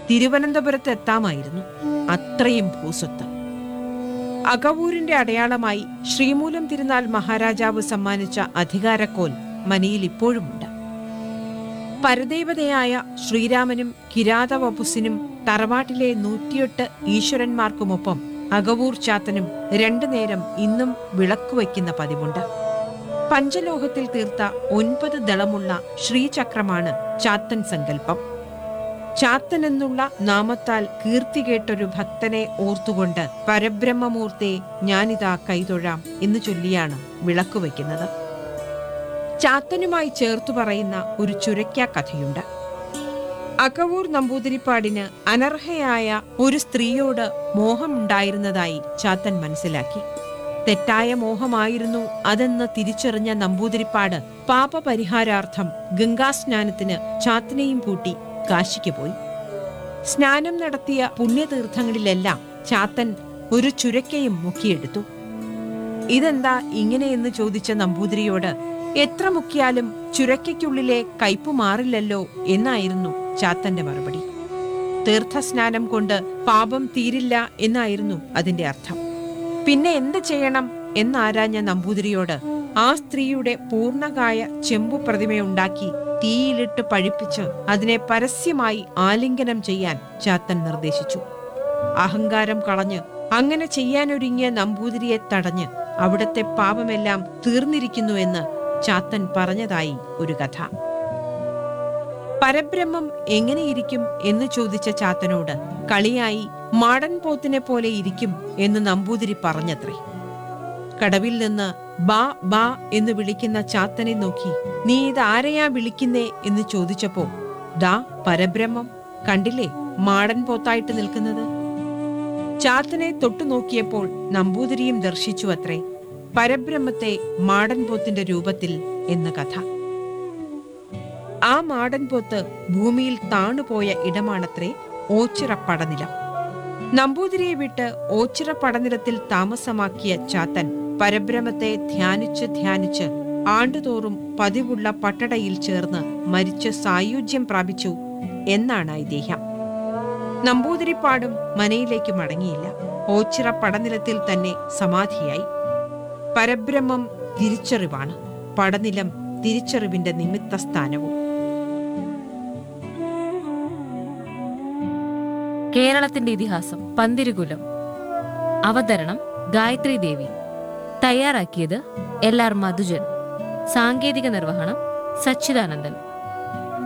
തിരുവനന്തപുരത്ത് എത്താമായിരുന്നു അത്രയും ഭൂസ്വത്ത് അകവൂരിന്റെ അടയാളമായി ശ്രീമൂലം തിരുനാൾ മഹാരാജാവ് സമ്മാനിച്ച അധികാരക്കോൽ മനയിൽ ഇപ്പോഴുമുണ്ട് പരദേവതയായ ശ്രീരാമനും കിരാതവപുസിനും തറവാട്ടിലെ നൂറ്റിയെട്ട് ഈശ്വരന്മാർക്കുമൊപ്പം അകവൂർ ചാത്തനും രണ്ടു നേരം ഇന്നും വിളക്കുവയ്ക്കുന്ന പതിവുണ്ട് പഞ്ചലോഹത്തിൽ തീർത്ത ഒൻപത് ദളമുള്ള ശ്രീചക്രമാണ് ചാത്തൻ സങ്കല്പം ചാത്തൻ എന്നുള്ള നാമത്താൽ കീർത്തി കേട്ടൊരു ഭക്തനെ ഓർത്തുകൊണ്ട് പരബ്രഹ്മമൂർത്തെ ഞാനിതാ കൈതൊഴാം എന്ന് ചൊല്ലിയാണ് വിളക്കുവയ്ക്കുന്നത് ചാത്തനുമായി ചേർത്തു പറയുന്ന ഒരു ചുരയ്ക്ക കഥയുണ്ട് അകവൂർ നമ്പൂതിരിപ്പാടിന് അനർഹയായ ഒരു സ്ത്രീയോട് മോഹമുണ്ടായിരുന്നതായി ചാത്തൻ മനസ്സിലാക്കി തെറ്റായ മോഹമായിരുന്നു അതെന്ന് തിരിച്ചറിഞ്ഞ നമ്പൂതിരിപ്പാട് പാപപരിഹാരാർത്ഥം ഗംഗാസ്നാനത്തിന് ചാത്തനെയും കൂട്ടി കാശിക്ക് പോയി സ്നാനം നടത്തിയ പുണ്യതീർത്ഥങ്ങളിലെല്ലാം ചാത്തൻ ഒരു ചുരക്കയും മുക്കിയെടുത്തു ഇതെന്താ ഇങ്ങനെയെന്ന് ചോദിച്ച നമ്പൂതിരിയോട് എത്ര മുക്കിയാലും ചുരക്കയ്ക്കുള്ളിലെ കയ്പ് മാറില്ലല്ലോ എന്നായിരുന്നു ചാത്തന്റെ മറുപടി തീർത്ഥസ്നാനം കൊണ്ട് പാപം തീരില്ല എന്നായിരുന്നു അതിന്റെ അർത്ഥം പിന്നെ എന്ത് ചെയ്യണം എന്നാരാഞ്ഞ നമ്പൂതിരിയോട് ആ സ്ത്രീയുടെ പൂർണ്ണകായ ചെമ്പു പ്രതിമയുണ്ടാക്കി തീയിലിട്ട് പഴിപ്പിച്ച് അതിനെ പരസ്യമായി ആലിംഗനം ചെയ്യാൻ ചാത്തൻ നിർദ്ദേശിച്ചു അഹങ്കാരം കളഞ്ഞ് അങ്ങനെ ചെയ്യാനൊരുങ്ങിയ നമ്പൂതിരിയെ തടഞ്ഞ് അവിടത്തെ പാപമെല്ലാം തീർന്നിരിക്കുന്നുവെന്ന് ചാത്തൻ പറഞ്ഞതായി ഒരു കഥ പരബ്രഹ്മം എങ്ങനെയിരിക്കും എന്ന് ചോദിച്ച ചാത്തനോട് കളിയായി മാടൻ പോത്തിനെ പോലെ ഇരിക്കും എന്ന് നമ്പൂതിരി പറഞ്ഞത്രേ കടവിൽ നിന്ന് ബാ ബാ എന്ന് വിളിക്കുന്ന ചാത്തനെ നോക്കി നീ ഇത് ആരെയാ വിളിക്കുന്നേ എന്ന് ചോദിച്ചപ്പോ ദാ പരബ്രഹ്മം കണ്ടില്ലേ മാടൻ പോത്തായിട്ട് നിൽക്കുന്നത് ചാത്തനെ തൊട്ടു നോക്കിയപ്പോൾ നമ്പൂതിരിയും ദർശിച്ചു അത്രേ പരബ്രഹ്മത്തെ മാടൻ പോത്തിന്റെ രൂപത്തിൽ എന്ന കഥ ആ മാടൻ പോത്ത് ഭൂമിയിൽ താണുപോയ ഇടമാണത്രേ ഓച്ചിറ പടനിലം നമ്പൂതിരിയെ വിട്ട് ഓച്ചിറ പടനിലത്തിൽ താമസമാക്കിയ ചാത്തൻ പരബ്രഹ്മത്തെ ധ്യാനിച്ച് ധ്യാനിച്ച് ആണ്ടുതോറും പതിവുള്ള പട്ടടയിൽ ചേർന്ന് മരിച്ച് സായുജ്യം പ്രാപിച്ചു എന്നാണ് ഐതിഹ്യം നമ്പൂതിരിപ്പാടും മനയിലേക്ക് മടങ്ങിയില്ല ഓച്ചിറ പടനിലത്തിൽ തന്നെ സമാധിയായി പരബ്രഹ്മം തിരിച്ചറിവാണ് പടനിലം തിരിച്ചറിവിന്റെ നിമിത്ത സ്ഥാനവും കേരളത്തിന്റെ ഇതിഹാസം പന്തിരുകുലം അവതരണം ഗായത്രി ദേവി തയ്യാറാക്കിയത് എൽ ആർ മധുജൻ സാങ്കേതിക നിർവഹണം സച്ചിദാനന്ദൻ